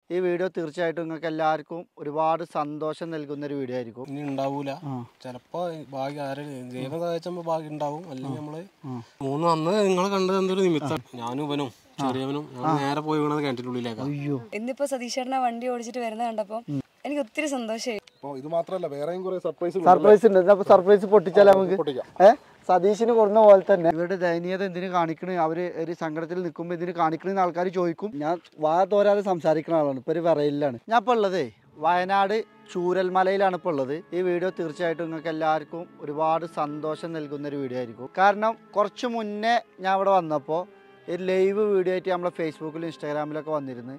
ഈ വീഡിയോ തീർച്ചയായിട്ടും നിങ്ങൾക്ക് എല്ലാവർക്കും ഒരുപാട് സന്തോഷം നൽകുന്ന ഒരു വീഡിയോ ആയിരിക്കും ഇനി ഉണ്ടാവൂല ചിലപ്പോ ഭാഗ്യം ആരെ ദൈവം സഹായിച്ചപ്പോ ഭാഗ്യം ഉണ്ടാവും അല്ലെങ്കിൽ നമ്മള് മൂന്ന് അന്ന് നിങ്ങൾ കണ്ടത് എന്തൊരു നിമിത്തം ഞാനും ഇവനും ചെറിയവനും ഞങ്ങൾ നേരെ പോയി വീണത് കിണറ്റിനുള്ളിലേക്കാ അയ്യോ ഇന്നിപ്പോ സതീഷേട്ടനെ വണ്ടി ഓടിച്ചിട്ട് വരുന്ന കണ്ടപ്പോ എനിക്ക് ഒത്തിരി സന്തോഷമായി അപ്പോൾ ഇത് മാത്രമല്ല വേറെയും കുറെ സർപ്രൈസ് സർപ്രൈസ് ഉണ്ട് അപ്പൊ സർപ്രൈസ് പൊട്ടിച്ചാൽ നമുക്ക് പൊട്ടിക്കാം. ഏഹ് സതീഷിന് കൊടുന്ന പോലെ തന്നെ ഇവരുടെ ദയനീയത എന്തിനു കാണിക്കണ് അവര് ഒരു സങ്കടത്തിൽ നിൽക്കുമ്പോൾ ഇതിന് കാണിക്കണെന്ന് ആൾക്കാർ ചോദിക്കും ഞാൻ വാ തോരാതെ സംസാരിക്കുന്ന ആളാണ് ഇപ്പൊ ഒരു വിറയിലാണ് ഞാൻ ഇപ്പൊ ഉള്ളതേ വയനാട് ചൂരൽമലയിലാണ് ഇപ്പോൾ ഉള്ളത് ഈ വീഡിയോ തീർച്ചയായിട്ടും നിങ്ങൾക്ക് എല്ലാവർക്കും ഒരുപാട് സന്തോഷം നൽകുന്ന ഒരു വീഡിയോ ആയിരിക്കും കാരണം കുറച്ച് മുന്നേ ഞാൻ ഇവിടെ വന്നപ്പോൾ ഒരു ലൈവ് വീഡിയോ ആയിട്ട് നമ്മളെ ഫേസ്ബുക്കിലും ഇൻസ്റ്റാഗ്രാമിലൊക്കെ വന്നിരുന്നു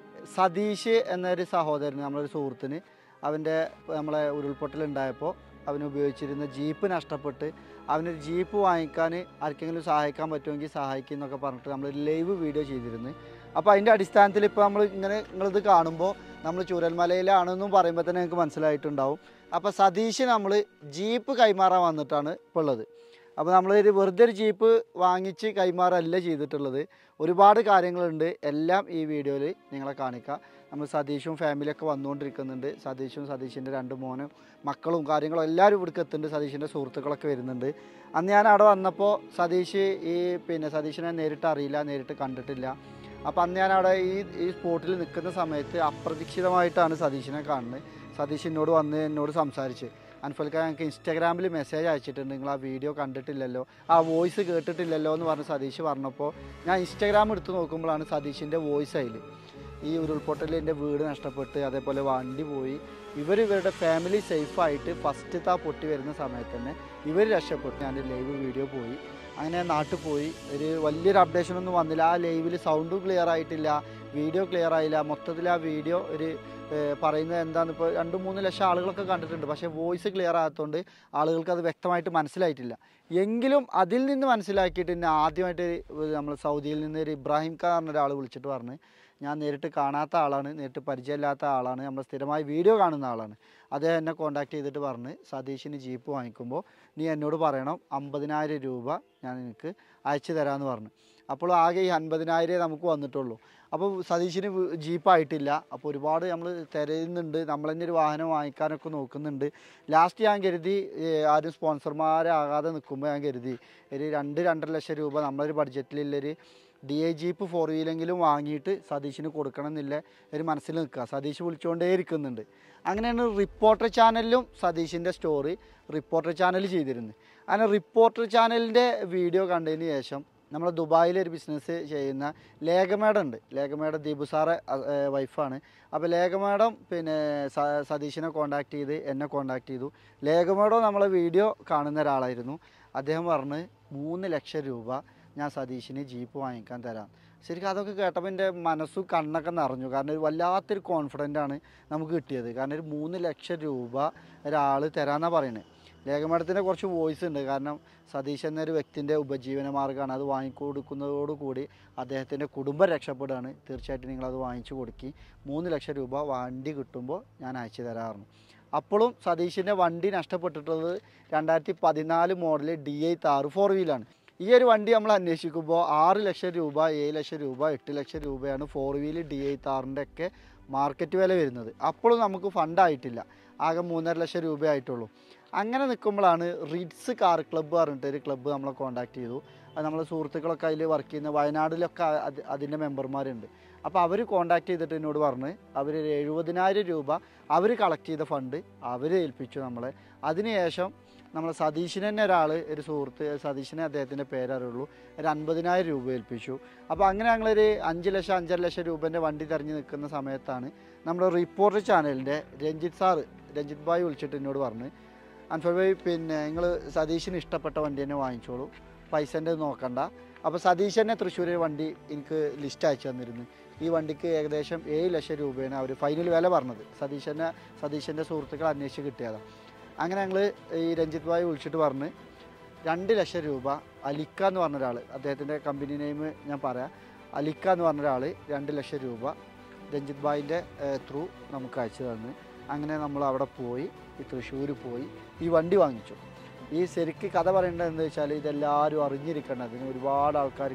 സതീഷ് എന്നൊരു സഹോദരന് നമ്മളൊരു സുഹൃത്തിന് അവൻ്റെ നമ്മളെ ഉരുൾപൊട്ടൽ ഉണ്ടായപ്പോൾ അവന് ഉപയോഗിച്ചിരുന്ന ജീപ്പ് നഷ്ടപ്പെട്ട് അവനൊരു ജീപ്പ് വാങ്ങിക്കാൻ ആർക്കെങ്കിലും സഹായിക്കാൻ പറ്റുമെങ്കിൽ സഹായിക്കും എന്നൊക്കെ പറഞ്ഞിട്ട് നമ്മൾ ലൈവ് വീഡിയോ ചെയ്തിരുന്നു അപ്പോൾ അതിൻ്റെ അടിസ്ഥാനത്തിൽ ഇപ്പോൾ നമ്മൾ ഇങ്ങനെ നിങ്ങളിത് കാണുമ്പോൾ നമ്മൾ ചൂരൽമലയിലാണെന്നും പറയുമ്പോൾ തന്നെ നിങ്ങൾക്ക് മനസ്സിലായിട്ടുണ്ടാവും അപ്പോൾ സതീഷ് നമ്മൾ ജീപ്പ് കൈമാറാൻ വന്നിട്ടാണ് ഇപ്പോൾ ഉള്ളത് അപ്പോൾ നമ്മളൊരു വെറുതെ ഒരു ജീപ്പ് വാങ്ങിച്ച് കൈമാറല്ല ചെയ്തിട്ടുള്ളത് ഒരുപാട് കാര്യങ്ങളുണ്ട് എല്ലാം ഈ വീഡിയോയിൽ നിങ്ങളെ കാണിക്കാം നമ്മൾ സതീഷും ഫാമിലിയൊക്കെ വന്നുകൊണ്ടിരിക്കുന്നുണ്ട് സതീഷും സതീഷിൻ്റെ രണ്ട് മോനും മക്കളും കാര്യങ്ങളും എല്ലാവരും ഇവിടേക്ക് എത്തുന്നുണ്ട് സതീഷിൻ്റെ സുഹൃത്തുക്കളൊക്കെ വരുന്നുണ്ട് അന്ന് ഞാൻ അവിടെ വന്നപ്പോൾ സതീഷ് ഈ പിന്നെ സതീഷിനെ നേരിട്ട് അറിയില്ല നേരിട്ട് കണ്ടിട്ടില്ല അപ്പോൾ അന്ന് ഞാൻ അവിടെ ഈ ഈ സ്പോട്ടിൽ നിൽക്കുന്ന സമയത്ത് അപ്രതീക്ഷിതമായിട്ടാണ് സതീഷിനെ കാണുന്നത് സതീഷ് എന്നോട് വന്ന് എന്നോട് സംസാരിച്ച് അൻഫൽക്ക ഞങ്ങൾക്ക് ഇൻസ്റ്റാഗ്രാമിൽ മെസ്സേജ് അയച്ചിട്ടുണ്ട് നിങ്ങൾ ആ വീഡിയോ കണ്ടിട്ടില്ലല്ലോ ആ വോയിസ് കേട്ടിട്ടില്ലല്ലോ എന്ന് പറഞ്ഞ് സതീഷ് പറഞ്ഞപ്പോൾ ഞാൻ ഇൻസ്റ്റാഗ്രാം എടുത്ത് നോക്കുമ്പോഴാണ് സതീഷിൻ്റെ വോയിസ് അതിൽ ഈ ഉരുൾപൊട്ടലിൽ എൻ്റെ വീട് നഷ്ടപ്പെട്ട് അതേപോലെ വണ്ടി പോയി ഇവർ ഇവരുടെ ഫാമിലി സേഫായിട്ട് ഫസ്റ്റത്തെ ആ പൊട്ടി വരുന്ന സമയത്ത് തന്നെ ഇവർ രക്ഷപ്പെട്ടു ഞാൻ ലൈവ് വീഡിയോ പോയി അങ്ങനെ നാട്ടിൽ പോയി ഒരു വലിയൊരു അപ്ഡേഷൻ ഒന്നും വന്നില്ല ആ ലൈവിൽ സൗണ്ടും ക്ലിയർ ആയിട്ടില്ല വീഡിയോ ക്ലിയർ ആയില്ല മൊത്തത്തിൽ ആ വീഡിയോ ഒരു ഏഹ്, പറയുന്നത് എന്താണെന്ന് ഇപ്പോൾ രണ്ട് മൂന്ന് ലക്ഷം ആളുകളൊക്കെ കണ്ടിട്ടുണ്ട് പക്ഷേ വോയിസ് ക്ലിയർ ആകാത്തതുകൊണ്ട് ആളുകൾക്ക് അത് വ്യക്തമായിട്ട് മനസ്സിലായിട്ടില്ല എങ്കിലും അതിൽ നിന്ന് മനസ്സിലാക്കിയിട്ട് പിന്നെ ആദ്യമായിട്ട് നമ്മൾ സൗദിയിൽ നിന്ന് ഒരു ഇബ്രാഹിം ഖാൻ പറഞ്ഞ ഒരാൾ വിളിച്ചിട്ട് പറഞ്ഞ് ഞാൻ നേരിട്ട് കാണാത്ത ആളാണ് നേരിട്ട് പരിചയമില്ലാത്ത ആളാണ് നമ്മൾ സ്ഥിരമായി വീഡിയോ കാണുന്ന ആളാണ് അദ്ദേഹം എന്നെ കോൺടാക്ട് ചെയ്തിട്ട് പറഞ്ഞ് സതീഷിന് ജീപ്പ് വാങ്ങിക്കുമ്പോൾ നീ എന്നോട് പറയണം അമ്പതിനായിരം രൂപ ഞാൻ നിനക്ക് അയച്ചു തരാമെന്ന് പറഞ്ഞു അപ്പോൾ ആകെ ഈ അൻപതിനായിരമേ നമുക്ക് വന്നിട്ടുള്ളൂ അപ്പോൾ സതീഷിന് വ് ജീപ്പായിട്ടില്ല അപ്പോൾ ഒരുപാട് നമ്മൾ തിരയുന്നുണ്ട് നമ്മൾ തന്നെ ഒരു വാഹനം വാങ്ങിക്കാനൊക്കെ നോക്കുന്നുണ്ട് ലാസ്റ്റ് ഞാൻ കരുതി ഏ, ആരും സ്പോൺസർമാരാകാതെ നിൽക്കുമ്പോൾ ഞാൻ കരുതി ഒരു രണ്ട് രണ്ടര ലക്ഷം രൂപ നമ്മളൊരു ബഡ്ജറ്റിലുള്ളൊരു ഡി ഐ ജീപ്പ് ഫോർ വീലെങ്കിലും വാങ്ങിയിട്ട് സതീഷിന് കൊടുക്കണം എന്നില്ല ഒരു മനസ്സിൽ നിൽക്കുക സതീഷ് വിളിച്ചുകൊണ്ടേ ഇരിക്കുന്നുണ്ട് അങ്ങനെയാണ് റിപ്പോർട്ടർ ചാനലിലും സതീഷിൻ്റെ സ്റ്റോറി റിപ്പോർട്ടർ ചാനൽ ചെയ്തിരുന്നത് അങ്ങനെ റിപ്പോർട്ടർ ചാനലിൻ്റെ വീഡിയോ കണ്ടതിന് ശേഷം നമ്മൾ ദുബായിൽ ഒരു ബിസിനസ് ചെയ്യുന്ന ലേഖമേഡം ഉണ്ട് ലേഖമേഡം ദീപു സാറെ വൈഫാണ് അപ്പോൾ ലേഖമേഡം പിന്നെ സ- സതീഷിനെ കോണ്ടാക്ട് ചെയ്ത് എന്നെ കോണ്ടാക്ട് ചെയ്തു ലേഖമേഡം നമ്മളെ വീഡിയോ കാണുന്ന ഒരാളായിരുന്നു അദ്ദേഹം പറഞ്ഞ് മൂന്ന് ലക്ഷം രൂപ ഞാൻ സതീഷിന് ജീപ്പ് വാങ്ങിക്കാൻ തരാം ശരിക്കും അതൊക്കെ കേട്ടപ്പോൾ എൻ്റെ മനസ്സും കണ്ണൊക്കെ നിറഞ്ഞു കാരണം ഒരു വല്ലാത്തൊരു കോൺഫിഡൻ്റ് ആണ് നമുക്ക് കിട്ടിയത് കാരണം ഒരു മൂന്ന് ലക്ഷം രൂപ ഒരാൾ തരാമെന്നാണ് പറയുന്നത് ലേഖമേഡത്തിൻ്റെ കുറച്ച് വോയിസ് ഉണ്ട് കാരണം സതീഷ് എന്നൊരു വ്യക്തിൻ്റെ ഉപജീവന മാർഗ്ഗമാണ് അത് വാങ്ങിക്കൊടുക്കുന്നതോടുകൂടി അദ്ദേഹത്തിൻ്റെ കുടുംബം രക്ഷപ്പെടുകയാണ് തീർച്ചയായിട്ടും നിങ്ങളത് വാങ്ങിച്ചു കൊടുക്കി മൂന്ന് ലക്ഷം രൂപ വണ്ടി കിട്ടുമ്പോൾ ഞാൻ അയച്ചു തരാറുണ്ട് അപ്പോഴും സതീഷിൻ്റെ വണ്ടി നഷ്ടപ്പെട്ടിട്ടുള്ളത് രണ്ടായിരത്തി പതിനാല് model D I Thar four വീലാണ് ഈ ഒരു വണ്ടി നമ്മൾ അന്വേഷിക്കുമ്പോൾ ആറ് ലക്ഷം രൂപ ഏഴ് ലക്ഷം രൂപ എട്ട് ലക്ഷം രൂപയാണ് ഫോർ വീല് ഡി ഐ താറിൻ്റെ ഒക്കെ മാർക്കറ്റ് വില വരുന്നത് അപ്പോഴും നമുക്ക് ഫണ്ടായിട്ടില്ല ആകെ മൂന്നര ലക്ഷം രൂപയായിട്ടുള്ളൂ അങ്ങനെ നിൽക്കുമ്പോഴാണ് റിഡ്സ് കാർ ക്ലബ്ബ് പറഞ്ഞിട്ട് ഒരു ക്ലബ്ബ് നമ്മളെ കോൺടാക്ട് ചെയ്തു അത് നമ്മളെ സുഹൃത്തുക്കളൊക്കെ അതിൽ വർക്ക് ചെയ്യുന്ന വയനാട്ടിലൊക്കെ അത് അതിൻ്റെ മെമ്പർമാരുണ്ട് അപ്പോൾ അവർ കോൺടാക്ട് ചെയ്തിട്ട് എന്നോട് പറഞ്ഞ് അവർ എഴുപതിനായിരം രൂപ അവർ കളക്ട് ചെയ്ത ഫണ്ട് അവർ ഏൽപ്പിച്ചു നമ്മളെ അതിനുശേഷം നമ്മൾ സതീഷിന് തന്നെ ഒരാൾ ഒരു സുഹൃത്ത് സതീഷിനെ അദ്ദേഹത്തിൻ്റെ പേരറിയുള്ളൂ ഒരു അൻപതിനായിരം രൂപ ഏൽപ്പിച്ചു അപ്പോൾ അങ്ങനെ ഞങ്ങളൊരു അഞ്ച് ലക്ഷം അഞ്ചര ലക്ഷം രൂപേൻ്റെ വണ്ടി തിരഞ്ഞ് നിൽക്കുന്ന സമയത്താണ് നമ്മുടെ റിപ്പോർട്ടർ ചാനലിൻ്റെ രഞ്ജിത്ത് സാറ് രഞ്ജിത്ത് ഭായ് വിളിച്ചിട്ട് എന്നോട് പറഞ്ഞ് അൻഫർ ഭായ് പിന്നെ നിങ്ങൾ സതീഷിന് ഇഷ്ടപ്പെട്ട വണ്ടി തന്നെ വാങ്ങിച്ചോളൂ പൈസൻ്റെ നോക്കണ്ട അപ്പോൾ സതീഷ് തന്നെ തൃശ്ശൂർ വണ്ടി എനിക്ക് ലിസ്റ്റ് അയച്ചു തന്നിരുന്നു ഈ വണ്ടിക്ക് ഏകദേശം ഏഴ് ലക്ഷം രൂപയാണ് അവർ ഫൈനൽ വില പറഞ്ഞത് സതീശനെ സതീശൻ്റെ സുഹൃത്തുക്കൾ അന്വേഷിച്ച് കിട്ടിയതാണ് അങ്ങനെ ഞങ്ങൾ ഈ രഞ്ജിത്ത് ഭായ് വിളിച്ചിട്ട് പറഞ്ഞ് രണ്ട് ലക്ഷം രൂപ അലിക്ക എന്ന് പറഞ്ഞ ഒരാൾ അദ്ദേഹത്തിൻ്റെ കമ്പനി നെയിം ഞാൻ പറയാം അലിക്ക എന്ന് പറഞ്ഞ ഒരാൾ രണ്ട് ലക്ഷം രൂപ രഞ്ജിത്ത് ഭായിൻ്റെ ത്രൂ നമുക്ക് അയച്ചു തന്ന് അങ്ങനെ നമ്മൾ അവിടെ പോയി ഈ തൃശ്ശൂർ പോയി ഈ വണ്ടി വാങ്ങിച്ചു ഈ ശരിക്ക് കഥ പറയേണ്ടത് എന്താ വെച്ചാൽ ഇതെല്ലാവരും അറിഞ്ഞിരിക്കണം ഇതിന് ഒരുപാട് ആൾക്കാർക്ക്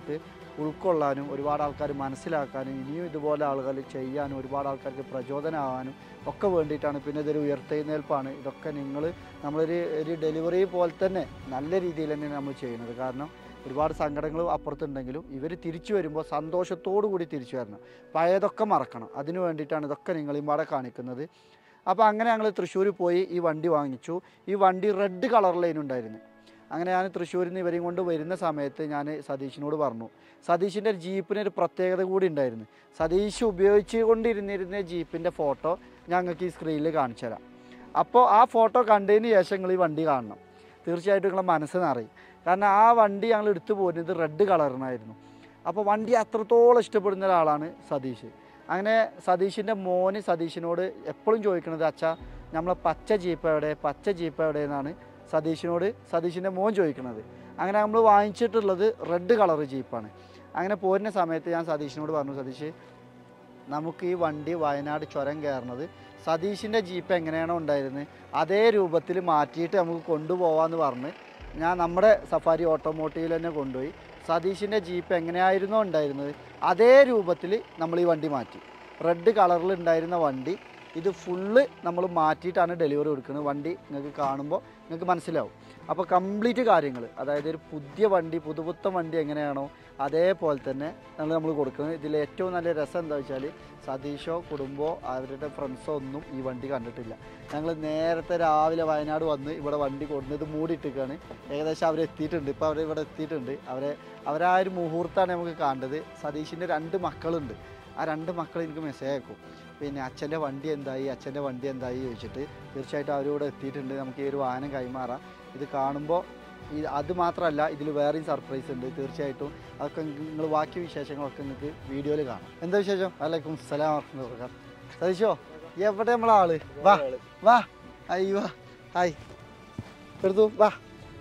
ഉൾക്കൊള്ളാനും ഒരുപാട് ആൾക്കാർ മനസ്സിലാക്കാനും ഇനിയും ഇതുപോലെ ആളുകൾ ചെയ്യാനും ഒരുപാട് ആൾക്കാർക്ക് പ്രചോദനമാകാനും ഒക്കെ വേണ്ടിയിട്ടാണ് പിന്നെ ഇതൊരു ഉയർത്തെഴുന്നേൽപ്പാണ് ഇതൊക്കെ നിങ്ങൾ നമ്മളൊരു ഒരു ഡെലിവറി പോലെ തന്നെ നല്ല രീതിയിൽ തന്നെയാണ് നമ്മൾ ചെയ്യുന്നത് കാരണം ഒരുപാട് സങ്കടങ്ങൾ അപ്പുറത്തുണ്ടെങ്കിലും ഇവർ തിരിച്ചു വരുമ്പോൾ സന്തോഷത്തോടു കൂടി തിരിച്ചു വരണം പഴയതൊക്കെ മറക്കണം അതിന് വേണ്ടിയിട്ടാണ് ഇതൊക്കെ നിങ്ങളെയും പാടെ കാണിക്കുന്നത് അപ്പോൾ അങ്ങനെ ഞങ്ങൾ തൃശ്ശൂർ പോയി ഈ വണ്ടി വാങ്ങിച്ചു ഈ വണ്ടി റെഡ് കളറിലേനുണ്ടായിരുന്നു അങ്ങനെ ഞാൻ തൃശ്ശൂരിൽ നിന്ന് ഇവരെയും കൊണ്ട് വരുന്ന സമയത്ത് ഞാൻ സതീഷിനോട് പറഞ്ഞു സതീഷിൻ്റെ ജീപ്പിന് ഒരു പ്രത്യേകത കൂടി ഉണ്ടായിരുന്നു സതീഷ് ഉപയോഗിച്ച് കൊണ്ടിരുന്നിരുന്ന ജീപ്പിൻ്റെ ഫോട്ടോ ഞങ്ങൾക്ക് ഈ സ്ക്രീനിൽ കാണിച്ചു തരാം അപ്പോൾ ആ ഫോട്ടോ കണ്ടതിന് ശേഷം നിങ്ങൾ ഈ വണ്ടി കാണണം തീർച്ചയായിട്ടും നിങ്ങളെ മനസ്സ് നിറയും കാരണം ആ വണ്ടി ഞങ്ങൾ എടുത്തു പോരുന്നത് റെഡ് കളറിനായിരുന്നു അപ്പോൾ വണ്ടി അത്രത്തോളം ഇഷ്ടപ്പെടുന്ന ഒരാളാണ് സതീഷ് അങ്ങനെ സതീഷിൻ്റെ മോന് സതീഷിനോട് എപ്പോഴും ചോദിക്കുന്നത് അച്ഛാ നമ്മളെ പച്ച ജീപ്പ് എവിടെ പച്ച ജീപ്പ് എവിടെ എന്നാണ് സതീഷിനോട് സതീഷിൻ്റെ മോൻ ചോദിക്കുന്നത് അങ്ങനെ നമ്മൾ വാങ്ങിച്ചിട്ടുള്ളത് റെഡ് കളർ ജീപ്പാണ് അങ്ങനെ പോരുന്ന സമയത്ത് ഞാൻ സതീഷിനോട് പറഞ്ഞു സതീഷ് നമുക്ക് ഈ വണ്ടി വയനാട് ചുരം കയറുന്നത് സതീഷിൻ്റെ ജീപ്പ് എങ്ങനെയാണോ ഉണ്ടായിരുന്നത് അതേ രൂപത്തിൽ മാറ്റിയിട്ട് നമുക്ക് കൊണ്ടുപോകാമെന്ന് പറഞ്ഞ് ഞാൻ നമ്മുടെ സഫാരി ഓട്ടോമോട്ടീവിൽ തന്നെ കൊണ്ടുപോയി സതീഷിൻ്റെ ജീപ്പ് എങ്ങനെയായിരുന്നോ ഉണ്ടായിരുന്നത് അതേ രൂപത്തിൽ നമ്മൾ ഈ വണ്ടി മാറ്റി റെഡ് കളറിൽ ഉണ്ടായിരുന്ന വണ്ടി ഇത് ഫുള്ള് നമ്മൾ മാറ്റിയിട്ടാണ് ഡെലിവറി കൊടുക്കുന്നത് വണ്ടി നിങ്ങൾക്ക് കാണുമ്പോൾ നിങ്ങൾക്ക് മനസ്സിലാവും അപ്പോൾ കംപ്ലീറ്റ് കാര്യങ്ങൾ അതായത് ഒരു പുതിയ വണ്ടി പുതുപുത്തൻ വണ്ടി എങ്ങനെയാണോ അതേപോലെ തന്നെ നമ്മൾ നമ്മൾ കൊടുക്കുന്നത് ഇതിൽ ഏറ്റവും നല്ല രസം എന്താ വെച്ചാൽ സതീഷോ കുടുംബമോ അവരുടെ ഫ്രണ്ട്സോ ഒന്നും ഈ വണ്ടി കണ്ടിട്ടില്ല ഞങ്ങൾ നേരത്തെ രാവിലെ വയനാട് വന്ന് ഇവിടെ വണ്ടി കൊടുക്കുന്നത് മൂടിയിട്ടിരിക്കുകയാണ് ഏകദേശം അവർ എത്തിയിട്ടുണ്ട് ഇപ്പോൾ അവർ ഇവിടെ എത്തിയിട്ടുണ്ട് അവരെ അവരാ ഒരു മുഹൂർത്തമാണ് നമുക്ക് കാണേണ്ടത് സതീഷിൻ്റെ രണ്ട് മക്കളുണ്ട് ആ രണ്ട് മക്കൾ എനിക്ക് മെസ്സേജ് അയക്കും പിന്നെ അച്ഛൻ്റെ വണ്ടി എന്തായി അച്ഛൻ്റെ വണ്ടി എന്തായി ചോദിച്ചിട്ട് തീർച്ചയായിട്ടും അവരിവിടെ എത്തിയിട്ടുണ്ട് നമുക്ക് ഈ ഒരു വാഹനം കൈമാറാം ഇത് കാണുമ്പോൾ ഈ അത് മാത്രമല്ല ഇതിൽ വേറെയും സർപ്രൈസ് ഉണ്ട് തീർച്ചയായിട്ടും അതൊക്കെ നിങ്ങൾ ബാക്കി വിശേഷങ്ങളൊക്കെ നിങ്ങൾക്ക് വീഡിയോയിൽ കാണാം എന്താ വിശേഷം വലൈക്കും സലാം വർക്കാർ സതീശോ എവിടെ നമ്മളെ ആള് വാ വാ അയ്യോ വാ ഹായ് എടുത്തു വാ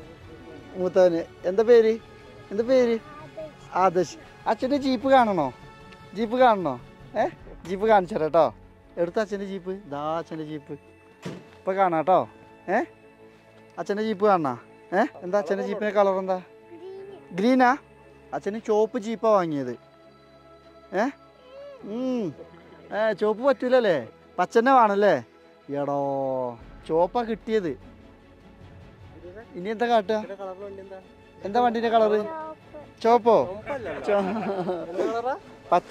മൂത്തവന് എന്താ പേര് എന്താ പേര് ആദർശ് അച്ഛൻ്റെ ജീപ്പ് കാണണോ ജീപ്പ് കാണണോ ഏ ജീപ്പ് കാണിച്ചു തരാം കേട്ടോ എടുത്ത അച്ഛൻ്റെ ജീപ്പ് ദാ അച്ഛൻ്റെ ജീപ്പ് ഇപ്പം കാണാം കേട്ടോ ഏ അച്ഛൻ്റെ ജീപ്പ് കാണണ ഏ എന്താ അച്ഛൻ്റെ ജീപ്പിൻ്റെ കളർ എന്താ ഗ്രീനാ അച്ഛന് ചോപ്പ് ജീപ്പാ വാങ്ങിയത് ഏ ഉം. ഏ ചോപ്പ് പറ്റൂലല്ലേ പച്ചന്നെ വേണല്ലേ എടോ ചോപ്പാ കിട്ടിയത് ഇനി എന്താ കാട്ടുക എന്താ വണ്ടിന്റെ കളറ് ചോപ്പോ ചോ- പച്ച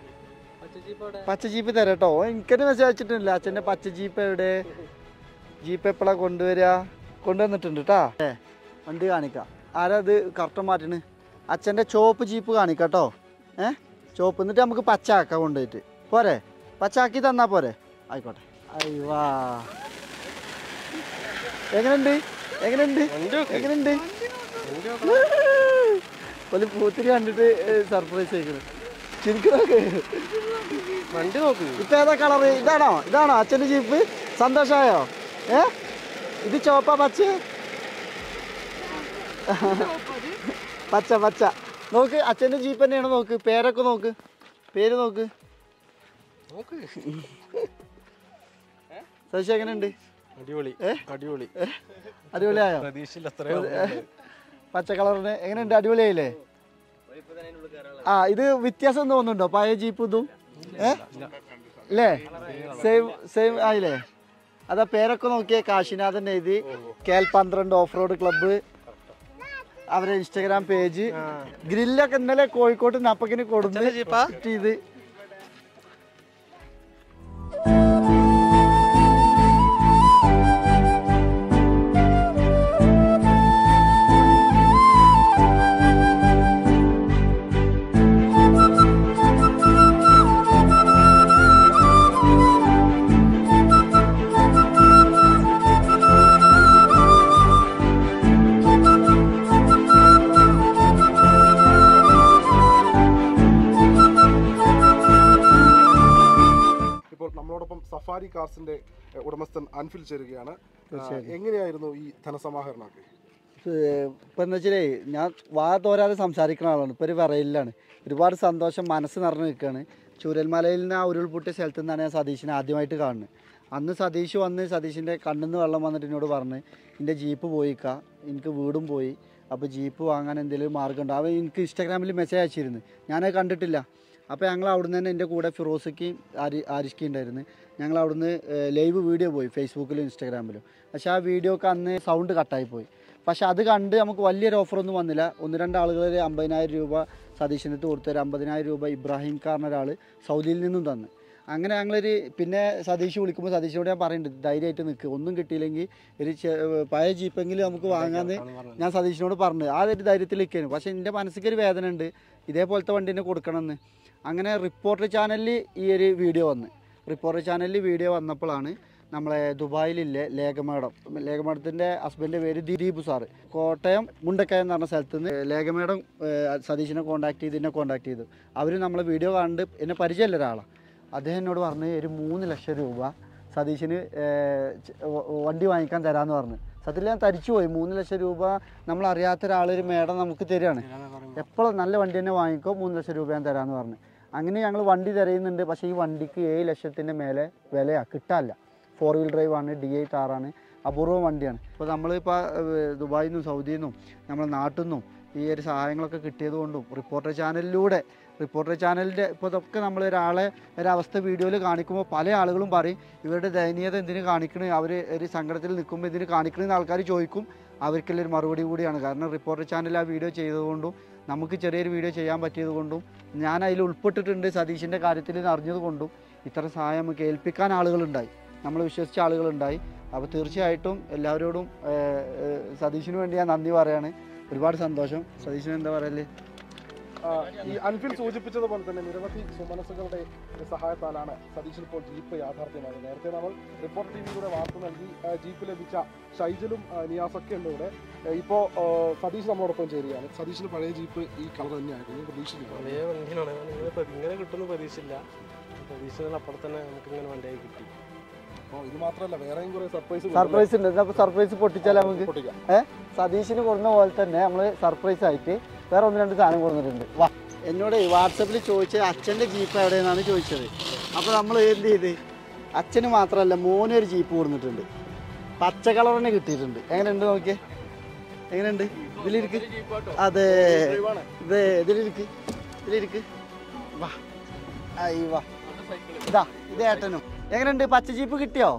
പച്ച ജീപ്പ് തരാം കേട്ടോ എനിക്കെന്നെ മെസ്സേജ് അയച്ചിട്ടില്ല അച്ഛൻ്റെ പച്ച ജീപ്പ് എവിടെ ജീപ്പ് എപ്പോഴാ കൊണ്ടുവരിക കൊണ്ടുവന്നിട്ടുണ്ട് കേട്ടാ ഏ വണ്ടി കാണിക്കാം ആരാ ഇത് കറക്റ്റ് മാറ്റണ് അച്ഛൻ്റെ ചോപ്പ് ജീപ്പ് കാണിക്കാം കേട്ടോ ഏ ചോപ്പ് എന്നിട്ട് നമുക്ക് പച്ച ആക്കാം കൊണ്ടുപോയിട്ട് പോരെ പച്ച ആക്കി തന്നാ പോരെ ആയിക്കോട്ടെ അയ്വാ എങ്ങനെയുണ്ട് എങ്ങനെയുണ്ട് എങ്ങനെയുണ്ട് ഒരു പൂത്തിരി കണ്ടിട്ട് സർപ്രൈസ് ആയിക്കണ് ചിരിക്കണൊക്കെ വണ്ടി നോക്ക് ഇപ്പൊ ഏതാ കളറ് ഇതാണോ ഇതാണോ അച്ഛൻ്റെ ജീപ്പ് സന്തോഷമായോ ഏ ഇത് ചോപ്പ പച്ച പച്ച പച്ച നോക്ക് അച്ഛൻ്റെ ജീപ്പ് തന്നെയാണ് നോക്ക് പേരൊക്കെ നോക്ക് പേര് നോക്ക് നോക്ക് സതീഷ് എങ്ങനെയുണ്ട് അടിപൊളി അടിപൊളി അടിപൊളിയായോ പ്രതീക്ഷയിൽ അത്രയും പച്ച കളറിന് എങ്ങനെയുണ്ട് അടിപൊളിയായില്ലേ ആ ഇത് വ്യത്യാസം തോന്നുന്നുണ്ടോ പഴയ ജീപ്പ് ഇതും ഏ അല്ലേ സെയിം സെയിം ആയില്ലേ അതാ പേരൊക്കെ നോക്കിയേ കാശിനാഥൻ എഴുതി കേൽ പന്ത്രണ്ട് ഓഫ് റോഡ് ക്ലബ്ബ് അവരെ ഇൻസ്റ്റാഗ്രാം പേജ് ഗ്രില്ലൊക്കെ ഇന്നലെ കോഴിക്കോട്ട് നപ്പക്കിന് കൊടുന്ന് ഇത് ഇപ്പോൾ നമ്മളോടൊപ്പം സഫാരി കാർസിന്റെ എഹ്, ഉടമസ്ഥൻ അൻഫിൽ ചേരുകയാണ് ആ, എങ്ങനെയായിരുന്നു ഈ ധനസമാഹരണമൊക്കെ ഇപ്പം എന്ന് വെച്ചാലേ ഞാൻ വാ തോരാതെ സംസാരിക്കുന്ന ആളാണ് ഇപ്പോൾ ഒരു വിറയിലാണ് ഒരുപാട് സന്തോഷം മനസ്സ് നിറഞ്ഞു നിൽക്കുകയാണ് ചൂരൽമലയിൽ നിന്ന് ആ ഉരുൾപൊട്ടിയ സ്ഥലത്ത് നിന്നാണ് ഞാൻ സതീഷിനെ ആദ്യമായിട്ട് കാണുന്നത് അന്ന് സതീഷ് വന്ന് സതീഷിൻ്റെ കണ്ണിൽ നിന്ന് വെള്ളം വന്നിട്ട് എന്നോട് പറഞ്ഞ് എൻ്റെ ജീപ്പ് പോയിക്ക എനിക്ക് വീടും പോയി അപ്പോൾ ജീപ്പ് വാങ്ങാൻ എന്തെങ്കിലും മാർഗ്ഗമുണ്ടോ അവൻ എനിക്ക് ഇൻസ്റ്റാഗ്രാമിൽ മെസ്സേജ് അയച്ചിരുന്നു ഞാനത് കണ്ടിട്ടില്ല അപ്പോൾ ഞങ്ങൾ അവിടുന്ന് തന്നെ എൻ്റെ കൂടെ ഫിറോസിക്കും ആരി ആരിഷ്കയും ഉണ്ടായിരുന്നു ഞങ്ങൾ അവിടുന്ന് ലൈവ് വീഡിയോ പോയി ഫേസ്ബുക്കിലും ഇൻസ്റ്റാഗ്രാമിലും പക്ഷേ ആ വീഡിയോക്ക് അന്ന് സൗണ്ട് കട്ടായി പോയി പക്ഷെ അത് കണ്ട് നമുക്ക് വലിയൊരു ഓഫറൊന്നും വന്നില്ല ഒന്ന് രണ്ട് ആളുകൾ ഒരു അമ്പതിനായിരം രൂപ സതീശനത്ത് കൊടുത്ത് ഒരു അമ്പതിനായിരം രൂപ ഇബ്രാഹിം കാറിന് ഒരാൾ സൗദിയിൽ നിന്നും തന്നു അങ്ങനെ ഞങ്ങളൊരു പിന്നെ സതീഷ് വിളിക്കുമ്പോൾ സതീഷിനോട് ഞാൻ പറയുന്നുണ്ട് ധൈര്യമായിട്ട് നിൽക്കുക ഒന്നും കിട്ടിയില്ലെങ്കിൽ ഒരു ചെ- പഴയ ജീപ്പെങ്കിലും നമുക്ക് വാങ്ങാമെന്ന് ഞാൻ സതീഷിനോട് പറഞ്ഞു ആ ഒരു ധൈര്യത്തിൽ നിൽക്കുകയാണ് പക്ഷേ എൻ്റെ മനസ്സിലേക്ക് ഒരു വേദന ഉണ്ട് ഇതേപോലത്തെ വണ്ടി തന്നെ കൊടുക്കണമെന്ന് അങ്ങനെ റിപ്പോർട്ടർ ചാനലിൽ ഈ ഒരു വീഡിയോ വന്ന് റിപ്പോർട്ടർ ചാനലിൽ വീഡിയോ വന്നപ്പോഴാണ് നമ്മളെ ദുബായിലില്ലേ ലേഖമേടം ലേഖമേടത്തിൻ്റെ ഹസ്ബൻഡിൻ്റെ പേര് ദിലീപ് സാറ് കോട്ടയം മുണ്ടക്കയം എന്ന് പറഞ്ഞ സ്ഥലത്ത് നിന്ന് ലേഖമേടം ഏഹ്, സതീഷിനെ കോൺടാക്ട് ചെയ്ത് എന്നെ കോൺടാക്ട് ചെയ്തു അവർ നമ്മളെ വീഡിയോ കണ്ട് എന്നെ പരിചയമില്ല ഒരാളാണ് അദ്ദേഹം എന്നോട് പറഞ്ഞ് ഒരു മൂന്ന് ലക്ഷം രൂപ സതീഷിന് ഏഹ്, ച- വ- വണ്ടി വാങ്ങിക്കാൻ തരാമെന്ന് പറഞ്ഞു സത്യത്തിൽ ഞാൻ തരിച്ചു പോയി മൂന്ന് ലക്ഷം രൂപ നമ്മൾ അറിയാത്ത ഒരാളൊരു മേടം നമുക്ക് തരികയാണ് എപ്പോഴും നല്ല വണ്ടി തന്നെ വാങ്ങിക്കോ മൂന്ന് ലക്ഷം രൂപ ഞാൻ തരാമെന്ന് പറഞ്ഞു അങ്ങനെ ഞങ്ങൾ വണ്ടി തിരയുന്നുണ്ട് പക്ഷേ ഈ വണ്ടിക്ക് ഏഴ് ലക്ഷത്തിൻ്റെ മേലെ വിലയാണ് കിട്ടാനില്ല ഫോർ വീൽ ഡ്രൈവ് ആണ് ഡി ഐ കാറാണ് അപൂർവം വണ്ടിയാണ് ഇപ്പോൾ നമ്മളിപ്പോൾ ദുബായിൽ നിന്നും സൗദിയിൽ നിന്നും നമ്മുടെ നാട്ടിൽ നിന്നും ഈ ഒരു സഹായങ്ങളൊക്കെ കിട്ടിയത് കൊണ്ടും റിപ്പോർട്ടർ ചാനലിലൂടെ റിപ്പോർട്ടർ ചാനലിൻ്റെ ഇപ്പോൾ ഇതൊക്കെ നമ്മൾ ഒരാളെ ഒരവസ്ഥ വീഡിയോയിൽ കാണിക്കുമ്പോൾ പല ആളുകളും പറയും ഇവരുടെ ദയനീയത എന്തിനു കാണിക്കണേ അവർ ഒരു സങ്കടത്തിൽ നിൽക്കുമ്പോൾ ഇതിന് കാണിക്കണമെന്ന് ആൾക്കാർ ചോദിക്കും അവർക്കുള്ള ഒരു മറുപടി കൂടിയാണ് കാരണം റിപ്പോർട്ടർ ചാനൽ ആ വീഡിയോ ചെയ്തതുകൊണ്ടും നമുക്ക് ചെറിയൊരു വീഡിയോ ചെയ്യാൻ പറ്റിയത് കൊണ്ടും ഞാൻ അതിൽ ഉൾപ്പെട്ടിട്ടുണ്ട് സതീഷിൻ്റെ കാര്യത്തിൽ ഇത് അറിഞ്ഞത് കൊണ്ടും ഇത്തരം സഹായം നമുക്ക് ഏൽപ്പിക്കാൻ ആളുകളുണ്ടായി നമ്മൾ വിശ്വസിച്ച ആളുകളുണ്ടായി അപ്പോൾ തീർച്ചയായിട്ടും എല്ലാവരോടും ഏഹ്, ഏഹ്, സതീഷിന് വേണ്ടി ഞാൻ നന്ദി പറയാണ് ഒരുപാട് സന്തോഷം സതീഷിന് എന്താ പറയല്ലേ ആ, ഈ അൻഫിൽ സൂചിപ്പിച്ചതുപോലെ തന്നെ നിരവധി സുമനസ്സുകളുടെ സഹായത്താലാണ് സതീശൻ ഇപ്പോൾ ജീപ്പ് യാഥാർത്ഥ്യമായത് നേരത്തെ നമ്മൾ റിപ്പോർട്ടർ ടി വിയിലൂടെ വാർത്ത നൽകി ആ, ജീപ്പ് ലഭിച്ച ഷൈജലും ആ, നിയാസൊക്കെ ഉണ്ട് ഇവിടെ ഏ, ഇപ്പോ ആ, സതീഷ് നമ്മളോടൊപ്പം ചേരുകയാണ് സതീഷിന് പഴയ ജീപ്പ് ഈ കളർ തന്നെയായിരുന്നു പ്രതീക്ഷിക്കുന്നു പഴയ വണ്ടിയാണ് ഇങ്ങനെ പ്ര- ഇങ്ങനെ കിട്ടുമെന്ന് പ്രതീക്ഷിച്ചില്ല പ്രതീക്ഷിച്ചതിന് അപ്പുറം തന്നെ നമുക്ക് ഇങ്ങനെ വണ്ടിയായി കിട്ടി അപ്പോൾ ഇത് മാത്രമല്ല വേറെയും കുറെ സർപ്രൈസ് സർപ്രൈസ് ഉണ്ട് അപ്പോൾ സർപ്രൈസ് പൊട്ടിച്ചാൽ നമുക്ക് പൊട്ടിക്കാം ഏഹ് സതീഷിന് കൊടുക്കുന്ന പോലെ തന്നെ നമ്മൾ സർപ്രൈസ് ആയിട്ട് വേറെ ഒന്ന് രണ്ട് സാധനം കൊടുത്തിട്ടുണ്ട് വാ എന്നോട് വാട്സപ്പിൽ ചോദിച്ചത് അച്ഛൻ്റെ ജീപ്പ് എവിടെയെന്നാണ് ചോദിച്ചത് അപ്പോൾ നമ്മൾ എന്ത് ചെയ്ത് അച്ഛന് മാത്രമല്ല മോനും ഒരു ജീപ്പ് കൊടുത്തിട്ടുണ്ട് പച്ച കളർ തന്നെ കിട്ടിയിട്ടുണ്ട് എങ്ങനെയുണ്ട് നോക്കിയേ എങ്ങനെയുണ്ട് ഇതിലിരിക്ക് അതെ ഇതേ ഇതിലിരിക്ക് ഇതിലിരിക്ക് വാ ആയി വാ ഇതാ ഇത് ഏട്ടനും എങ്ങനെയുണ്ട് പച്ച ജീപ്പ് കിട്ടിയോ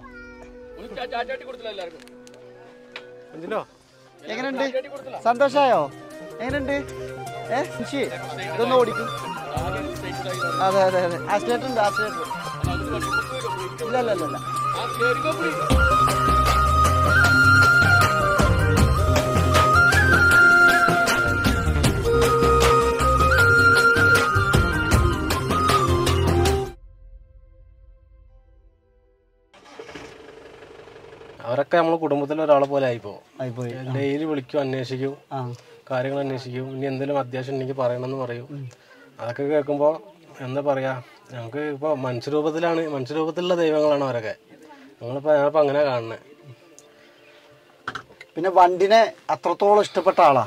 എന്തിനോ എങ്ങനെയുണ്ട് സന്തോഷായോ എങ്ങനെയുണ്ട് ഏ ശരി ഇതൊന്ന് ഓടിക്കും അതെ അതെ അതെ ആക്സിലേറ്റർ ഉണ്ട് ആക്സിലേറ്റർ ഇല്ല ഇല്ല ഇല്ല ഇല്ല അവരൊക്കെ നമ്മളെ കുടുംബത്തിലെ ഒരാളെ പോലെ ആയിപ്പോ ആയിപ്പോയി ഡെയിലി വിളിക്കും അന്വേഷിക്കും ആ കാര്യങ്ങൾ അന്വേഷിക്കും ഇനി എന്തെങ്കിലും അത്യാവശ്യം ഉണ്ടെങ്കിൽ പറയണമെന്ന് പറയും അതൊക്കെ കേൾക്കുമ്പോൾ എന്താ പറയാ ഞങ്ങൾക്ക് ഇപ്പോൾ മനുഷ്യരൂപത്തിലാണ് മനുഷ്യരൂപത്തിലുള്ള ദൈവങ്ങളാണ് അവരൊക്കെ ഞങ്ങളിപ്പോൾ ഞാനിപ്പോൾ അങ്ങനെ കാണുന്നത് പിന്നെ വണ്ടിനെ അത്രത്തോളം ഇഷ്ടപ്പെട്ട ആളാ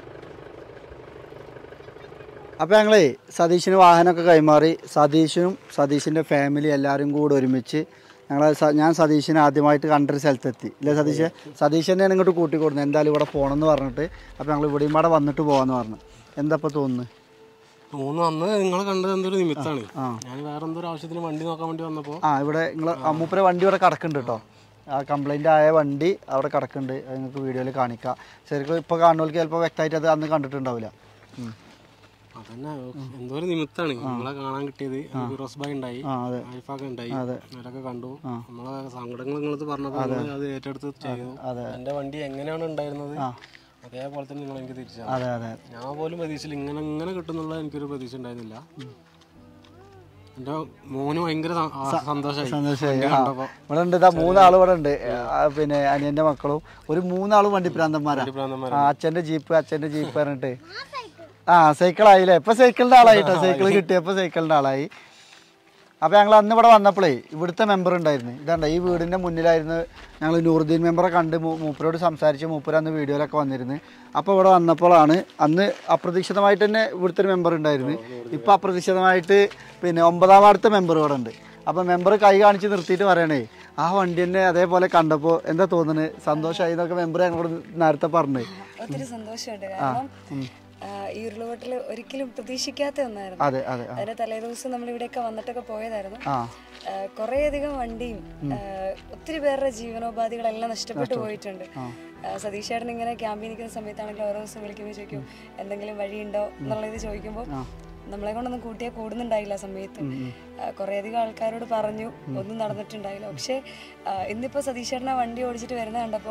അപ്പോൾ ഞങ്ങളേ സതീഷിന് വാഹനമൊക്കെ കൈമാറി സതീഷിനും സതീഷിൻ്റെ ഫാമിലി എല്ലാവരും കൂടെ ഒരുമിച്ച് ഞങ്ങൾ ഞാൻ സതീഷിനെ ആദ്യമായിട്ട് കണ്ടൊരു സ്ഥലത്തെത്തി ഇല്ലേ സതീഷ് സതീഷ് തന്നെയാണ് ഇങ്ങോട്ട് കൂട്ടിക്കൊടുന്നത് എന്തായാലും ഇവിടെ പോകണമെന്ന് പറഞ്ഞിട്ട് അപ്പോൾ ഞങ്ങൾ ഇവിടെയും കൂടെ വന്നിട്ട് പോകാമെന്ന് പറഞ്ഞു എന്താ ഇപ്പോൾ തോന്നുന്നത് മൂന്ന് അന്ന് നിങ്ങൾ കണ്ടത് എന്തൊരു നിമിത്താണ് ആ. ഞാൻ വേറെ എന്തോ ഒരു ആവശ്യത്തിന് വണ്ടി നോക്കാൻ വേണ്ടി വന്നപ്പോൾ ആ ഇവിടെ നിങ്ങൾ അമ്മൂപ്പരെ വണ്ടി ഇവിടെ കിടക്കുന്നുണ്ട് കേട്ടോ ആ കംപ്ലൈൻ്റ് ആയ വണ്ടി അവിടെ കിടക്കുന്നുണ്ട് അത് നിങ്ങൾക്ക് വീഡിയോയിൽ കാണിക്കാം ശരിക്കും ഇപ്പോൾ കാണുന്നവർക്ക് ചിലപ്പോൾ വ്യക്തമായിട്ട് അത് അന്ന് കണ്ടിട്ടുണ്ടാവില്ല ഉം. അതന്നെ എന്തോ ഒരു നിമിത്താണ് നിങ്ങളെ കാണാൻ കിട്ടിയത് ഫിറോസ് ഭായ് ഉണ്ടായി ആ അതെ ആരിഫാക്ക ഉണ്ടായി അതെ. അവരൊക്കെ കണ്ടു നമ്മളെ സങ്കടങ്ങൾ നിങ്ങളത് പറഞ്ഞപ്പോൾ നിങ്ങള് അത് ഏറ്റെടുത്ത് ചെയ്തു അതെ. എന്റെ വണ്ടി എങ്ങനെയാണ് ഉണ്ടായിരുന്നത് അതേപോലെ തന്നെ നിങ്ങൾ എനിക്ക് തിരിച്ചു തന്നു. അതെ അതെ ഞാൻ പോലും പ്രതീക്ഷയില്ല ഇങ്ങനെ ഇങ്ങനെ കിട്ടുന്നുള്ള എനിക്കൊരു പ്രതീക്ഷ ഉണ്ടായിരുന്നില്ല എന്റെ മോന് ഭയങ്കര സ- ആ സന്തോഷമായി സന്തോഷമായി ആ കണ്ടപ്പോ ഇവിടെ ഉണ്ട് ഇതാ മൂന്നാൾ ഇവിടെ ഉണ്ട് ആ, പിന്നെ അനിയന്റെ മക്കളും ഒരു മൂന്നാളും വണ്ടി പ്രാന്തന്മാരാ പ്രാന്തന്മാരാ. ആ അച്ഛന്റെ ജീപ്പ് അച്ഛന്റെ ജീപ്പ് പറഞ്ഞിട്ട് ആ സൈക്കിൾ ആയില്ലേ ഇപ്പൊ സൈക്കിളിന്റെ ആളായിട്ടോ സൈക്കിൾ കിട്ടിയപ്പോ സൈക്കിളിന്റെ ആളായി അപ്പൊ ഞങ്ങൾ അന്ന് ഇവിടെ വന്നപ്പോഴേ ഇവിടുത്തെ മെമ്പർ ഉണ്ടായിരുന്നു ഇതാണ്ട ഈ വീടിന്റെ മുന്നിലായിരുന്നു ഞങ്ങൾ നൂറുദ്ദീൻ മെമ്പറെ കണ്ട് മൂ- മൂപ്പരോട് സംസാരിച്ച് മൂപ്പര് അന്ന് വീഡിയോയിലൊക്കെ വന്നിരുന്നു അപ്പോൾ ഇവിടെ വന്നപ്പോഴാണ് അന്ന് അപ്രതീക്ഷിതമായിട്ട് തന്നെ ഇവിടുത്തെ ഒരു മെമ്പർ ഉണ്ടായിരുന്നു ഇപ്പൊ അപ്രതീക്ഷിതമായിട്ട് പിന്നെ ഒമ്പതാം വാർഡത്തെ മെമ്പർ ഇവിടെ ഉണ്ട് അപ്പൊ മെമ്പർ കൈ കാണിച്ച് നിർത്തിയിട്ട് പറയണേ ആ വണ്ടി തന്നെ അതേപോലെ കണ്ടപ്പോൾ എന്താ തോന്നുന്നത് സന്തോഷമായി എന്നൊക്കെ മെമ്പർ ഞങ്ങളോട് നേരത്തെ പറഞ്ഞു ഒത്തിരി സന്തോഷമുണ്ട് കാരണം ആ, ഈ ഉരുളുപൊട്ടൽ ഒരിക്കലും പ്രതീക്ഷിക്കാത്ത ഒന്നായിരുന്നു അതെ അതെ ആ. അതിന്റെ തലേദിവസം നമ്മൾ ഇവിടെയൊക്കെ വന്നിട്ടൊക്കെ പോയതായിരുന്നു ആ ആ, കുറേയധികം വണ്ടിയും ആ, ഒത്തിരി പേരുടെ ജീവനോപാധികളെല്ലാം നഷ്ടപ്പെട്ടു പോയിട്ടുണ്ട് ആ, സതീഷ് ചേട്ടൻ ഇങ്ങനെ ക്യാമ്പിൽ നിൽക്കുന്ന സമയത്താണെങ്കിൽ ഓരോ ദിവസം വിളിക്കുമ്പോൾ ചോദിക്കും എന്തെങ്കിലും വഴിയുണ്ടോ എന്നുള്ളത് ചോദിക്കുമ്പോൾ നമ്മളെ കൊണ്ടൊന്നും കൂട്ടിയാൽ കൂടുന്നുണ്ടായില്ല ആ സമയത്ത് ആ, കുറേയധികം ആൾക്കാരോട് പറഞ്ഞു ഒന്നും നടന്നിട്ടുണ്ടായില്ല പക്ഷേ ആ, ഇന്നിപ്പോ സതീഷ് ചേട്ടൻ ആ വണ്ടി ഓടിച്ചിട്ട് വരുന്ന കണ്ടപ്പോൾ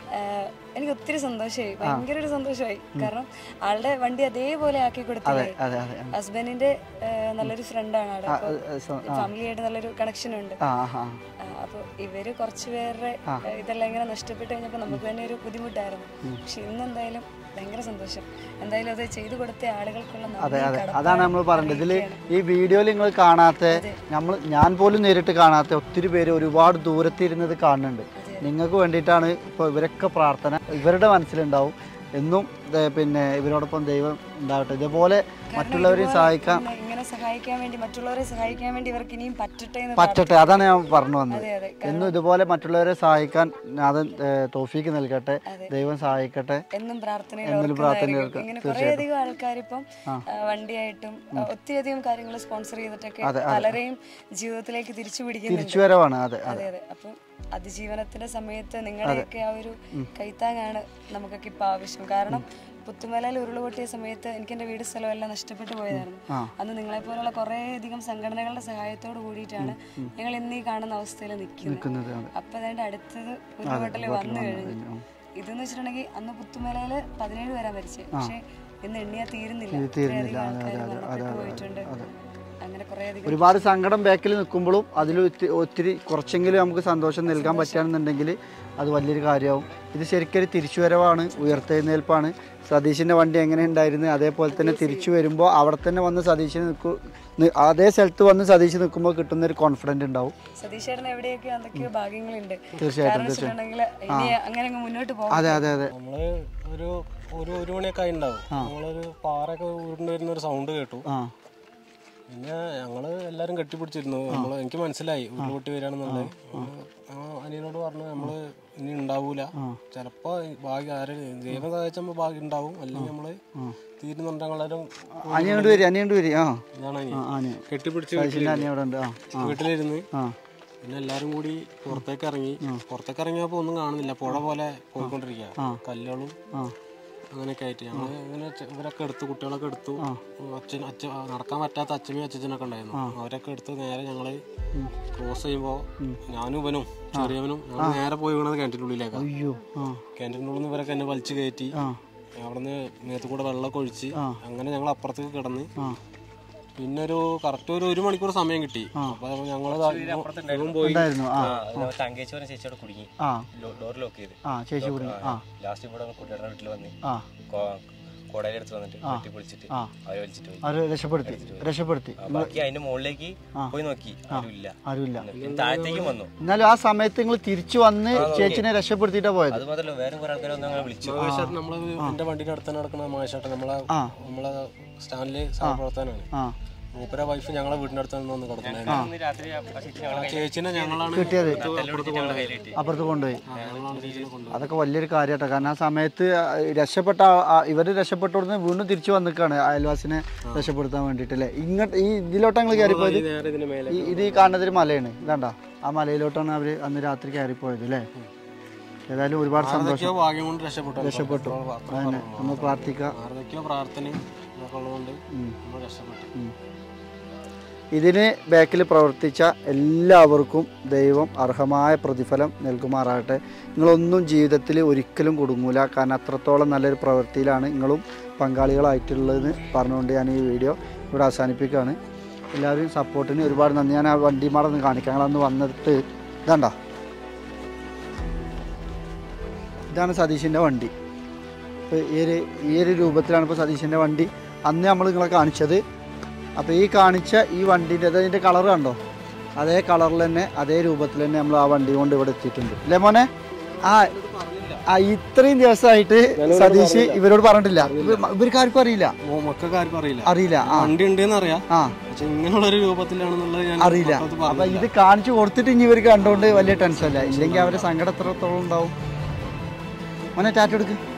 എനിക്ക് ഒത്തിരി സന്തോഷമായി ഭയങ്കര ഒരു സന്തോഷമായി കാരണം ആളുടെ വണ്ടി അതേപോലെ ആക്കി കൊടുത്തില്ലേ അതെ അതെ ആ. ഹസ്ബൻഡിന്റെ ആ, നല്ലൊരു ഫ്രണ്ടാണ് ആള് അപ്പൊ ആ, സ- ഫാമിലിയായിട്ട് നല്ലൊരു കണക്ഷൻ ഉണ്ട് ആ ആ ആ, അപ്പൊ ഇവര് കുറച്ച് പേരുടെ ഇതെല്ലാം ഇങ്ങനെ നഷ്ടപ്പെട്ട് കഴിഞ്ഞപ്പോ നമുക്ക് തന്നെ ഒരു ബുദ്ധിമുട്ടായിരുന്നു പക്ഷെ ഇന്ന് എന്തായാലും ഭയങ്കര സന്തോഷം എന്തായാലും അത് ചെയ്തു കൊടുത്ത ആളുകൾക്കുള്ള അതെ നന്ദി അതെ കടപ്പാട് അതാണ് നമ്മൾ പറഞ്ഞത് ഇതിൽ അറിയിക്കുകയാണ്. ഈ വീഡിയോയിൽ നിങ്ങൾ കാണാത്ത നമ്മൾ ഞാൻ പോലും നേരിട്ട് കാണാത്ത ഒത്തിരി പേര് ഒരുപാട് ദൂരത്തിരുന്നത് കാണുന്നുണ്ട് നിങ്ങൾക്ക് വേണ്ടിയിട്ടാണ് ഇപ്പോൾ ഇവരൊക്കെ പ്രാർത്ഥന ഇവരുടെ മനസ്സിലുണ്ടാവും എന്നും ദേ പിന്നെ ഇവരോടൊപ്പം ദൈവം ഉണ്ടാവട്ടെ ഇതേപോലെ മറ്റുള്ളവരെയും സഹായിക്കാൻ ഇങ്ങനെ- ഇങ്ങനെ സഹായിക്കാൻ വേണ്ടി മറ്റുള്ളവരെ സഹായിക്കാൻ വേണ്ടി ഇവർക്ക് ഇനിയും പറ്റട്ടെ എന്ന് പറ്റട്ടെ അതാണ് ഞാൻ പറഞ്ഞു വന്നത് അതെ അതെ എന്നും ഇതുപോലെ മറ്റുള്ളവരെ സഹായിക്കാൻ നാഥൻ തോഫീക്ക് നൽകട്ടെ ദൈവം സഹായിക്കട്ടെ എന്നും പ്രാർത്ഥനയിൽ എന്നും ഓർക്കുന്നതായിരിക്കും. പ്രാർത്ഥനയിൽ ഇങ്ങനെ കുറേ അധികം ആൾക്കാർ ഇപ്പം വണ്ടിയായിട്ടും ആ, ഒത്തിരിയധികം കാര്യങ്ങൾ സ്പോൺസർ ചെയ്തിട്ടൊക്കെ പലരെയും ജീവിതത്തിലേക്ക് തിരിച്ചു പിടിക്കുന്നുണ്ട് തിരിച്ചുവരവാണ് അതെ അതെ അതെ അപ്പം അതിജീവനത്തിന്റെ സമയത്ത് നിങ്ങളുടെയൊക്കെ ആ ഒരു കൈത്താങ്ങാണ് നമുക്കൊക്കെ ഇപ്പൊ ആവശ്യം കാരണം പുത്തുമലയിൽ ഉരുളുപൊട്ടിയ സമയത്ത് എനിക്ക് എന്റെ വീട് സ്ഥലം എല്ലാം നഷ്ടപ്പെട്ടു പോയതായിരുന്നു അന്ന് നിങ്ങളെ പോലുള്ള കുറേ അധികം സംഘടനകളുടെ സഹായത്തോട് കൂടിയിട്ടാണ് ഞങ്ങൾ ഇന്ന് ഈ കാണുന്ന അവസ്ഥയിൽ നിൽക്കുന്നത് നിൽക്കുന്നത് അതെ. അപ്പൊ അതിന്റെ അടുത്തത് ഉരുളുപൊട്ടൽ വന്നു കഴിഞ്ഞു ഇതെന്ന് വെച്ചിട്ടുണ്ടെങ്കിൽ അന്ന് പുത്തുമലയില് പതിനേഴ് പേരാ മരിച്ചത് പക്ഷെ ഇന്ന് എണ്ണിയാ തീരുന്നില്ല ഇത്രയധികം ആൾക്കാർ മരണപ്പെട്ടു പോയിട്ടുണ്ട് അങ്ങനെ കുറേ അധികം ഒരുപാട് സങ്കടം ബാക്കിൽ നിൽക്കുമ്പോഴും അതിൽ ഒത്തി- ഒത്തിരി കുറച്ചെങ്കിലും നമുക്ക് സന്തോഷം നൽകാൻ പറ്റുകയാണെന്നുണ്ടെങ്കിൽ അത് വലിയൊരു കാര്യമാവും ഇത് ശരിക്കൊരു തിരിച്ചുവരവാണ് ഉയർത്തെഴുന്നേൽപ്പാണ് സതീഷിൻ്റെ വണ്ടി എങ്ങനെ ഉണ്ടായിരുന്നു അതേപോലെ തന്നെ തിരിച്ചു വരുമ്പോൾ അവിടെ തന്നെ വന്ന് സതീഷിന് നിൽക്കു നി- അതേ സ്ഥലത്ത് വന്ന് സതീഷ് നിൽക്കുമ്പോൾ കിട്ടുന്ന ഒരു കോൺഫിഡൻറ്റ് ഉണ്ടാവും സതീഷ് ചേട്ടന് എവിടെയൊക്കെ എന്തൊക്കെയോ ഭാഗ്യങ്ങളുണ്ട് തീർച്ചയായിട്ടും, കാരണം വെച്ചിട്ടുണ്ടെങ്കിൽ ഇനി അങ്ങനെ അങ്ങ് മുന്നോട്ട് പോകും അതെ അതെ അതെ നമ്മള് ഒരു ഒരു ഒരു മണിയൊക്കെ ആയി ഉണ്ടാവും നമ്മളൊരു പാറയൊക്കെ ഉരുണ്ട് വരുന്ന ഒരു സൗണ്ട് കേട്ടു ആ പിന്നെ ഞങ്ങള് എല്ലാരും കെട്ടിപ്പിടിച്ചിരുന്നു നമ്മള് എനിക്ക് മനസ്സിലായി ഉരുൾപൊട്ടി വരികയാണെന്നുള്ളത് ആ അനിയനോട് പറഞ്ഞു നമ്മള് ഇനി ഉണ്ടാവൂല ചിലപ്പോ ഭാഗ്യം ആര് ദൈവം സഹായിച്ചപ്പോ ഭാഗ്യം ഉണ്ടാവും അല്ലെങ്കിൽ നമ്മള് തീരുന്നുണ്ട് ഞങ്ങളെല്ലാരും അനിയോട് വരി അനിയോട് വരി ആ ഇതാണ് ആ അനിയൻ അനിയ കെട്ടിപ്പിടിച്ച് സതീഷിൻ്റെ അനിയ അവിടെ ഉണ്ട് ആ ആ വീട്ടിലിരുന്ന് ആ പിന്നെ എല്ലാരും കൂടി പുറത്തേക്ക് ഇറങ്ങി പുറത്തേക്ക് ഇറങ്ങിയപ്പോ ഒന്നും കാണുന്നില്ല പുഴ പോലെ പോയിക്കൊണ്ടിരിക്കുക കല്ലുകളും ആ അങ്ങനെയൊക്കെ ആയിട്ട് ഞങ്ങൾ ഇങ്ങനെ ചെ- ഇവരൊക്കെ എടുത്തു കുട്ടികളൊക്കെ എടുത്തു അച്ഛൻ അച്ഛൻ നടക്കാൻ പറ്റാത്ത അച്ഛനും അച്ഛനൊക്കെ ഉണ്ടായിരുന്നു അവരൊക്കെ എടുത്ത് നേരെ ഞങ്ങള് ക്രോസ് ചെയ്യുമ്പോ ഞാനും ഇവനും ചെറിയവനും ഞങ്ങൾ നേരെ പോയി വീണത് കിണറ്റിനുള്ളിലേക്കാണ് അയ്യോ ആ കിണറ്റിനുള്ളിൽ നിന്ന് ഇവരൊക്കെ എന്നെ വലിച്ചു കയറ്റി ആ അവിടുന്ന് മേത്ത് കൂടെ വെള്ളമൊക്കെ ഒഴിച്ച് അങ്ങനെ ഞങ്ങൾ അപ്പുറത്തേക്ക് കിടന്ന് ആ പിന്നെ ഒരു കറക്റ്റ് ഒരു ഒരു മണിക്കൂർ സമയം കിട്ടി അപ്പൊ ഞങ്ങൾ ഇവൻ പോയി ഉണ്ടായിരുന്നു ആ തങ്കേശ്വരൻ ചേച്ചിയോട് കുടുങ്ങി ആ ഡോർ ലോക്ക് ചെയ്ത് ആ ചേച്ചി കൂടി ആ ലാസ്റ്റ് ഇവിടെ കുട്ടിയുടെ വീട്ടിൽ വന്ന് ആ കോടയുടെ അടുത്ത് വന്നിട്ട് വെട്ടി പൊളിച്ചിട്ട് ആ. അവരെ വലിച്ചിട്ട് പോയി അവര് രക്ഷപ്പെടുത്തി രക്ഷപ്പെടുത്തി ആ, ബാക്കി അതിന്റെ മുകളിലേക്ക് പോയി നോക്കി ആരുമില്ല ആരുമില്ല പിന്നെ താഴത്തേക്കും വന്നു എന്നാലും ആ സമയത്ത് നിങ്ങൾ തിരിച്ചു വന്ന് ചേച്ചിനെ രക്ഷപ്പെടുത്തിയിട്ടാ പോയത് അത് മാത്രമല്ല വേറെ കുറെ ആൾക്കാരെ ഒന്ന് അങ്ങനെ വിളിച്ചു മഹേഷേട്ടൻ നമ്മള് എന്റെ വണ്ടിയുടെ അടുത്ത് തന്നെ നടക്കുന്ന മഹേഷേട്ടൻ നമ്മളെ ആ. നമ്മളെ സ്റ്റാൻഡില് സഹപ്രവർത്തനാണ് ആ മൂപ്പര വൈഫ് ഞങ്ങളെ വീടിന്റെ അടുത്ത് നിന്ന് വന്ന് കിടക്കുന്നത് ഇന്ന് രാത്രി ആ ചേച്ചി ഞങ്ങളെ ചേച്ചിനെ ഞങ്ങളാണ് കിട്ടിയത് അപ്പുറത്ത് കൊണ്ടുപോയി അപ്പുറത്ത് കൊണ്ടുപോയി ആ, ഞങ്ങളാണ് ചേച്ചിനെ കൊണ്ടുപോയി അതൊക്കെ വലിയൊരു കാര്യമാട്ടോ കാരണം ആ സമയത്ത് രക്ഷപ്പെട്ട ആ- ആ- ഇവര് രക്ഷപ്പെട്ടോടുന്ന് വീണ്ടും തിരിച്ചു വന്നിക്കാണ് അയൽവാസിനെ രക്ഷപ്പെടുത്താൻ വേണ്ടിട്ട് അല്ലേ ഇങ്ങോട്ട് ഈ ഇതിലോട്ട് ഞങ്ങൾ കയറിപ്പോയത് ഈ നേരെ ഇതിന്റെ മേലെ ഈ- ഇത് ഈ കാണുന്നത് ഒരു മലയാണ് ഇതാണ്ടാ ആ മലയിലോട്ടാണ് അവര് അന്ന് രാത്രി കയറിപ്പോയത് അല്ലേ ഏതായാലും ഒരുപാട് സന്തോഷം ആരതൊക്കെയോ ഭാഗ്യം കൊണ്ട് രക്ഷപ്പെട്ടു രക്ഷപ്പെട്ടു അതന്നെ നമ്മൾ പ്രാർത്ഥിക്കാം ആരതൊക്കെയോ പ്രാർത്ഥനയും ഇതൊക്കെ ഉള്ളതുകൊണ്ട് നമ്മൾ രക്ഷപ്പെട്ടു ഇതിന് ബാക്കിൽ പ്രവർത്തിച്ച എല്ലാവർക്കും ദൈവം അർഹമായ പ്രതിഫലം നൽകുമാറാകട്ടെ നിങ്ങളൊന്നും ജീവിതത്തിൽ ഒരിക്കലും കുടുങ്ങൂല കാരണം അത്രത്തോളം നല്ലൊരു പ്രവൃത്തിയിലാണ് നിങ്ങളും പങ്കാളികളായിട്ടുള്ളതെന്ന് പറഞ്ഞുകൊണ്ട് ഞാൻ ഈ വീഡിയോ ഇവിടെ അവസാനിപ്പിക്കുകയാണ് എല്ലാവരും സപ്പോർട്ടിന് ഒരുപാട് നന്ദി ഞാൻ ആ വണ്ടിമാടെ ഒന്ന് കാണിക്കാം ഞങ്ങളന്ന് വന്നിട്ട് ഇതാണ്ടോ ഇതാണ് സതീഷിൻ്റെ വണ്ടി ഇപ്പോൾ ഈ ഒരു ഈ ഒരു രൂപത്തിലാണ് ഇപ്പോൾ സതീഷിൻ്റെ വണ്ടി അന്ന് നമ്മൾ നിങ്ങളെ കാണിച്ചത് അപ്പോൾ ഈ കാണിച്ച ഈ വണ്ടീൻ്റെ അതിൻ്റെ കളർ കണ്ടോ അതേ കളറിൽ തന്നെ അതേ രൂപത്തിൽ തന്നെ നമ്മൾ ആ വണ്ടി കൊണ്ട് ഇവിടെ എത്തിയിട്ടുണ്ട് അല്ലേ മോനെ ആ ആ ഇത്രയും ദിവസമായിട്ട് സതീഷ് ഇവരോട് പറഞ്ഞിട്ടില്ല ഇവ- ഇവർക്ക് ആർക്കും അറിയില്ല ഓ മക്കൾക്ക് ആർക്കും അറിയില്ല അറിയില്ല ആ വണ്ടി ഉണ്ടെന്ന് അറിയാം ആ പക്ഷെ ഇങ്ങനെയുള്ള ഒരു രൂപത്തിലാണെന്നുള്ളത് ഞാൻ അറിയില്ല മക്കൾക്ക് അപ്പൊ പറഞ്ഞില്ല. ഇത് കാണിച്ചു കൊടുത്തിട്ട് ഇനി ഇവർക്ക് കണ്ടോണ്ട് വലിയ ടെൻഷൻ അല്ല ഇല്ലെങ്കിൽ അവരെ സങ്കടം എത്രത്തോളം ഉണ്ടാവും മോനെ ടാറ്റ എടുക്ക്